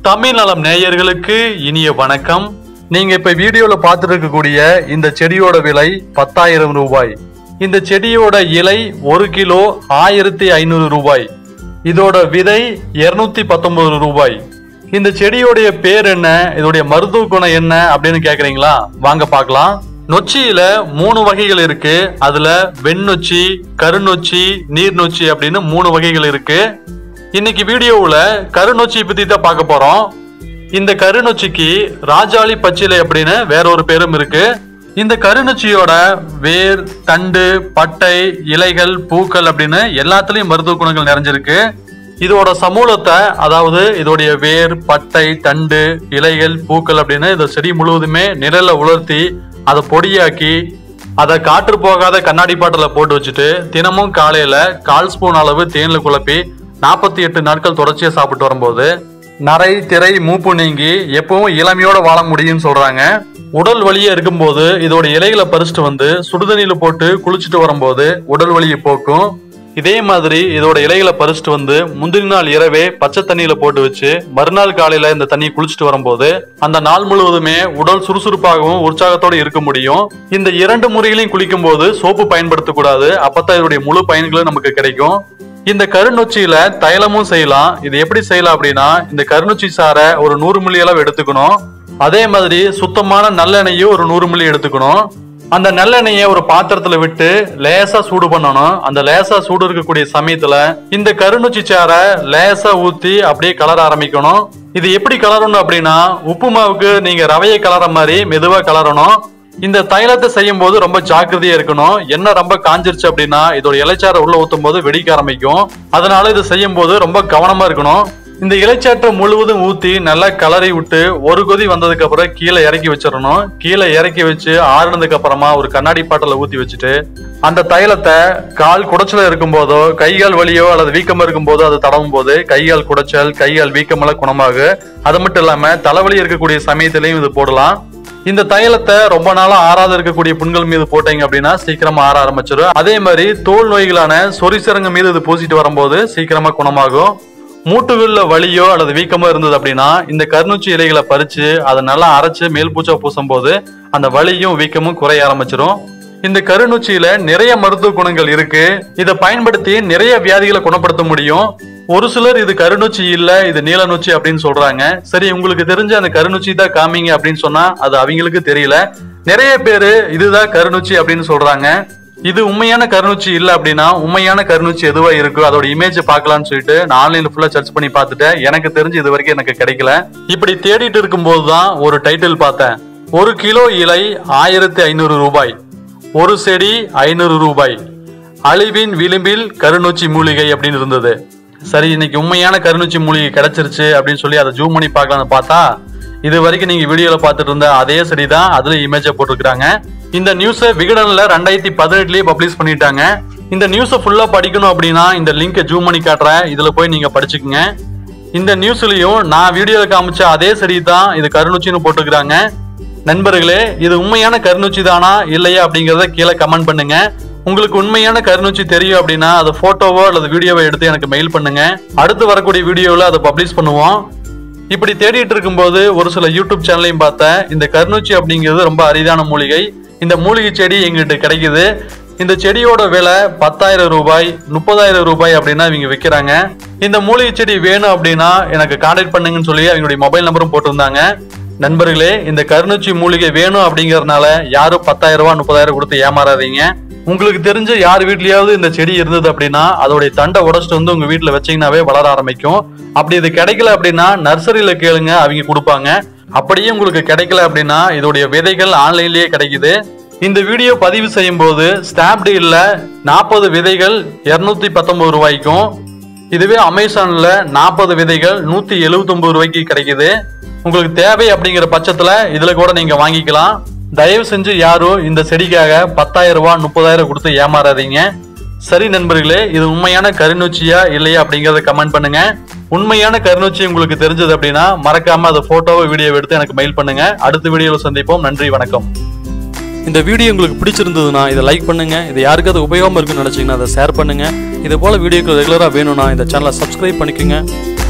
தமிழ் நலம் நேயர்களுக்கு இனிய வணக்கம் நீங்க இப்ப வீடியோல பார்த்துட்டு இருக்கக்கூடிய இந்த செடியோட விலை பத்தாயிரம் ரூபாய் இந்த செடியோட இலை ஒரு கிலோ ஆயிரத்தி ஐநூறு ரூபாய் இதோட விதை இருநூத்தி பத்தொன்பது ரூபாய் இந்த செடியோடைய பேர் என்ன இதோடைய மருத்துவ குணம் என்ன அப்படின்னு கேக்குறீங்களா வாங்க பார்க்கலாம் நொச்சியில மூணு வகைகள் இருக்கு அதுல வெண்ணொச்சி கருநொச்சி நீர்நொச்சி அப்படின்னு மூணு வகைகள் இருக்கு இன்னைக்கு வீடியோவுல கருநொச்சி பத்தி தான் பார்க்க போறோம் இந்த கருநொச்சிக்கு ராஜாளி பச்சிலை அப்படின்னு வேற ஒரு பேரும் இருக்கு இந்த கருநொச்சியோட வேர் தண்டு பட்டை இலைகள் பூக்கள் அப்படின்னு எல்லாத்துலயும் மருத்துவ குணங்கள் நிறைஞ்சிருக்கு இதோட சமூலத்தை அதாவது இதோடைய வேர் பட்டை தண்டு இலைகள் பூக்கள் அப்படின்னு இந்த செடி முழுவதுமே நிழல்ல உலர்த்தி அதை பொடியாக்கி அதை காற்று போகாத கண்ணாடி பாட்டில போட்டு வச்சுட்டு தினமும் காலையில கால் ஸ்பூன் அளவு தேன்ல குழப்பி நாற்பத்தி எட்டு நாட்கள் தொடர்ச்சியா சாப்பிட்டு வரும்போது நரை திரை மூப்பு நீங்கி எப்பவும் இளமையோட வாழ முடியும்னு சொல்றாங்க உடல் வலியா இருக்கும்போது இதோட இலைகளை பறிச்சுட்டு வந்து சுடுதண்ணியில போட்டு குளிச்சுட்டு வரும்போது உடல் வலியை போக்கும் இதே மாதிரி இதோட இலைகளை பறிச்சுட்டு வந்து முந்தின நாள் இரவே பச்சை தண்ணியில போட்டு வச்சு மறுநாள் காலையில இந்த தண்ணியை குளிச்சுட்டு வரும்போது அந்த நாள் முழுவதுமே உடல் சுறுசுறுப்பாகவும் உற்சாகத்தோட இருக்க முடியும் இந்த இரண்டு முறைகளையும் குளிக்கும் போது சோப்பு பயன்படுத்தக்கூடாது அப்பதான் இதோடைய முழு பயன்களும் நமக்கு கிடைக்கும் இந்த கருநொச்சியில தைலமும் செய்யலாம் இது எப்படி செய்யலாம் அப்படின்னா இந்த கருநொச்சி சாரை ஒரு நூறு மில்லி அளவு எடுத்துக்கணும் அதே மாதிரி சுத்தமான நல்லெண்ணெயும் ஒரு நூறு மில்லி எடுத்துக்கணும் அந்த நல்லெண்ணெயை ஒரு பாத்திரத்துல விட்டு லேசா சூடு பண்ணணும் அந்த லேசா சூடு இருக்கக்கூடிய சமயத்துல இந்த கருநொச்சி சாரை லேசா ஊத்தி அப்படியே கலர ஆரம்பிக்கணும் இது எப்படி கலரணும் அப்படின்னா உப்பு மாவுக்கு நீங்க ரவையை கலர மாதிரி மெதுவா கலரணும் இந்த தைலத்தை செய்யும் போது ரொம்ப ஜாக்கிரதையா இருக்கணும் எண்ணெய் ரொம்ப காஞ்சிருச்சு அப்படின்னா இதோட இலைச்சாரை உள்ள ஊத்தும் போது வெடிக்க ஆரம்பிக்கும் அதனால இது செய்யும் போது ரொம்ப கவனமா இருக்கணும் இந்த இலைச்சாற்றை முழுவதும் ஊத்தி நல்லா கலரி விட்டு ஒரு கொதி வந்ததுக்கு அப்புறம் கீழே இறக்கி வச்சிடணும் கீழே இறக்கி வச்சு ஆறுனதுக்கு அப்புறமா ஒரு கண்ணாடி பாட்டில ஊத்தி வச்சுட்டு அந்த தைலத்தை கால் குடைச்சல இருக்கும் போதோ கைகால் வலியோ அல்லது வீக்கமா இருக்கும் போதோ அதை தடவும் போது கைகால் குடைச்சல் கைகால் வீக்கமெல்லாம் குணமாகு அது மட்டும் இல்லாம தலைவலி இருக்கக்கூடிய சமயத்திலையும் இது போடலாம் இந்த தைலத்தை ரொம்ப நாளா ஆறாத இருக்கக்கூடிய புண்கள் மீது போட்டீங்க அப்படின்னா சீக்கிரமா ஆற ஆரம்பிச்சிடும் அதே மாதிரி தோல் நோய்களான சொரிசரங்க மீது இது பூசிட்டு வரும்போது சீக்கிரமா குணமாகும் மூட்டுகள்ல வலியோ அல்லது வீக்கமோ இருந்தது அப்படின்னா இந்த கருநூச்சி இலைகளை பறிச்சு அதை நல்லா அரைச்சு மேல் பூச்சா பூசும் போது அந்த வலியும் வீக்கமும் குறைய ஆரம்பிச்சிடும் இந்த கருநொச்சியில நிறைய மருத்துவ குணங்கள் இருக்கு இதை பயன்படுத்தி நிறைய வியாதிகளை குணப்படுத்த முடியும் ஒரு சிலர் இது கருநொச்சி இல்ல இது நீலநொச்சி அப்படின்னு சொல்றாங்க சரி உங்களுக்கு தெரிஞ்ச அந்த கருநொச்சி தான் காமிங்க அப்படின்னு சொன்னா அது அவங்களுக்கு தெரியல நிறைய பேரு இதுதான் கருநொச்சி அப்படின்னு சொல்றாங்க இது உண்மையான கருநொச்சி இல்ல அப்படின்னா உண்மையான கருநொச்சி எதுவா இருக்கு அதோட இமேஜ் பார்க்கலாம்னு சொல்லிட்டு நான் ஆன்லைன்ல ஃபுல்லா சர்ச் பண்ணி பார்த்துட்டேன் எனக்கு தெரிஞ்சு இது வரைக்கும் எனக்கு கிடைக்கல இப்படி தேடிட்டு இருக்கும்போது தான் ஒரு டைட்டில் பார்த்தேன் ஒரு கிலோ இலை ஆயிரத்தி ஐநூறு ரூபாய் ஒரு செடி ஐநூறு ரூபாய் அழிவின் விளிம்பில் கருநொச்சி மூலிகை அப்படின்னு இருந்தது சரி இன்னைக்கு உண்மையான கருநொச்சி மூலிகை கிடைச்சிருச்சு அப்படின்னு சொல்லி அதை ஜூம் பண்ணி பார்க்கலாம்னு பார்த்தா இது வரைக்கும் நீங்க வீடியோல பார்த்துட்டு இருந்த அதே செடி தான் அதுல இமேஜை போட்டிருக்காங்க இந்த நியூஸை விகடன்ல ரெண்டாயிரத்தி பதினெட்டுலயே பப்ளிஷ் பண்ணிட்டாங்க இந்த நியூஸை ஃபுல்லா படிக்கணும் அப்படின்னா இந்த லிங்கை ஜூம் பண்ணி காட்டுறேன் இதுல போய் நீங்க படிச்சுக்கங்க இந்த நியூஸ்லயும் நான் வீடியோல காமிச்ச அதே செடி தான் இது கருநொச்சின்னு போட்டுக்கிறாங்க நண்பர்களே இது உண்மையான கருநொச்சி தானா இல்லையா அப்படிங்கறத கீழே கமெண்ட் பண்ணுங்க உங்களுக்கு உண்மையான கருநொச்சி தெரியும் அப்படின்னா அதை போட்டோவோ அல்லது வீடியோவோ எடுத்து எனக்கு மெயில் பண்ணுங்க அடுத்து வரக்கூடிய வீடியோவில் அதை பப்ளிஷ் பண்ணுவோம் இப்படி தேடிட்டு இருக்கும்போது ஒரு சில யூடியூப் சேனலையும் பார்த்தேன் இந்த கருநொச்சி அப்படிங்கிறது ரொம்ப அரிதான மூலிகை இந்த மூலிகை செடி எங்கிட்ட கிடைக்குது இந்த செடியோட விலை பத்தாயிரம் ரூபாய் முப்பதாயிரம் ரூபாய் அப்படின்னா இவங்க விற்கிறாங்க இந்த மூலிகை செடி வேணும் அப்படின்னா எனக்கு கான்டாக்ட் பண்ணுங்கன்னு சொல்லி அவங்களுடைய மொபைல் நம்பரும் போட்டிருந்தாங்க நண்பர்களே இந்த கருநொச்சி மூலிகை வேணும் அப்படிங்கறதுனால யாரும் பத்தாயிரம் ரூபாய் முப்பதாயிரம் கொடுத்து ஏமாறாதீங்க உங்களுக்கு தெரிஞ்ச யார் வீட்லயாவது இந்த செடி இருந்தது அப்படின்னா அதோடைய தண்டை உடைச்சிட்டு வந்து உங்க வீட்டுல வச்சீங்கன்னாவே வளர ஆரம்பிக்கும் அப்படி இது கிடைக்கல அப்படின்னா நர்சரியில கேளுங்க அவங்க கொடுப்பாங்க அப்படியே உங்களுக்கு கிடைக்கல அப்படின்னா இதோடைய விதைகள் ஆன்லைன்லயே கிடைக்குது இந்த வீடியோ பதிவு செய்யும் போது ஸ்டாப் டீல்ல நாற்பது விதைகள் இருநூத்தி பத்தொன்பது ரூபாய்க்கும் இதுவே அமேசான்ல நாற்பது விதைகள் நூத்தி எழுபத்தி ரூபாய்க்கு கிடைக்குது உங்களுக்கு தேவை அப்படிங்கிற பட்சத்துல இதுல கூட நீங்க வாங்கிக்கலாம் தயவு செஞ்சு யாரும் இந்த செடிக்காக பத்தாயிரம் ரூபாய் முப்பதாயிரம் கொடுத்து ஏமாறாதீங்க சரி நண்பர்களே இது உண்மையான கருநொச்சியா இல்லையா அப்படிங்கறத கமெண்ட் பண்ணுங்க உண்மையான கருநொச்சி உங்களுக்கு தெரிஞ்சது அப்படின்னா மறக்காம அதை போட்டோவை வீடியோ எடுத்து எனக்கு மெயில் பண்ணுங்க அடுத்த வீடியோவில் சந்திப்போம் நன்றி வணக்கம் இந்த வீடியோ உங்களுக்கு பிடிச்சிருந்ததுன்னா இதை லைக் பண்ணுங்க இது யாருக்காவது உபயோகமாக இருக்குன்னு நினச்சிங்கன்னா அதை ஷேர் பண்ணுங்க இது போல வீடியோக்கள் ரெகுலராக வேணும்னா இந்த சேனலை சப்ஸ்கிரைப் பண்ணிக்கோங்க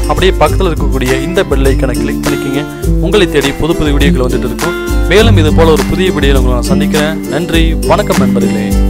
அப்படியே பக்கத்தில் இருக்கக்கூடிய இந்த பெல் ஐக்கனை கிளிக் பண்ணிக்கோங்க உங்களை தேடி புது புது வீடியோக்கள் வந்துட்டு இருக்கும் மேலும் இது போல ஒரு புதிய வீடியோவில் உங்களை நான் சந்திக்கிறேன் நன்றி வணக்கம் நண்பர்களே